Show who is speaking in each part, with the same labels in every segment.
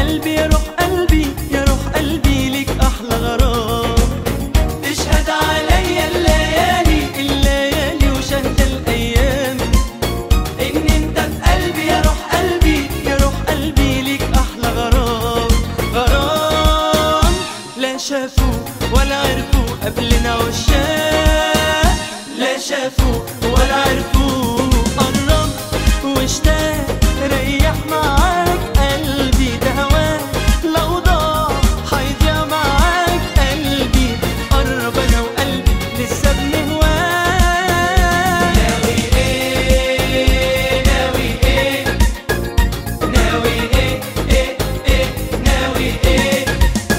Speaker 1: قلبي يا روح قلبي يا روح قلبي ليك احلى غرام تشهد عليا الليالي الليالي وشهد الايام ان انت في قلبي يا روح قلبي يا روح قلبي ليك احلى غرام غرام لا شافوا ولا عرفوا قبلنا عشاق لا شافوا ولا عرفوا قرب واشتاق ريح معاك قلبي ده هواك لو ضاع هيضيع معاك قلبي قرب انا وقلبي لسه بنهواك ناوي ايه ناوي ايه ناوي ايه ايه ايه ناوي ايه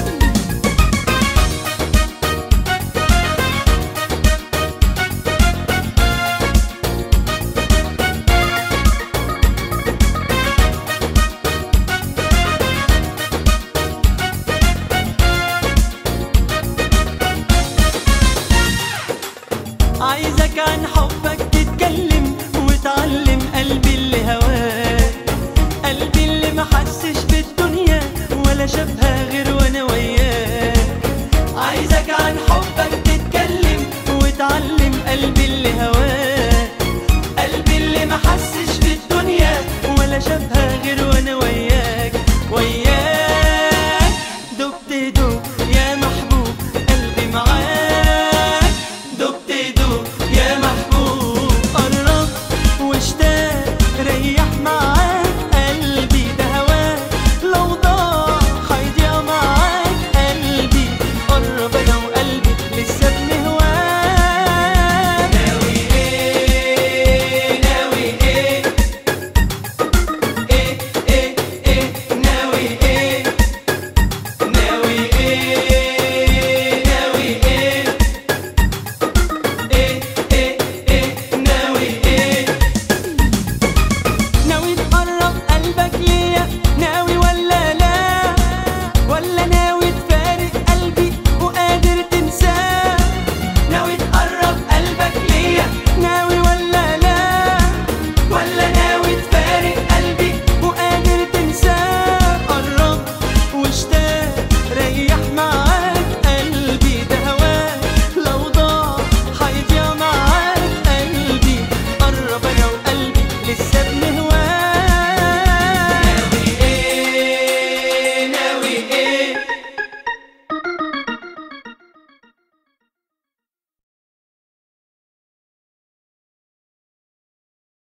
Speaker 1: عايزك عن حبك تتكلم وتعلم قلبي اللي هواك قلبي اللي ما حسش بالدنيا ولا شافها غير وانا وياك عايزك عن حبك تتكلم وتعلم قلبي اللي هواك قلبي اللي ما حسش بالدنيا ولا شافها غير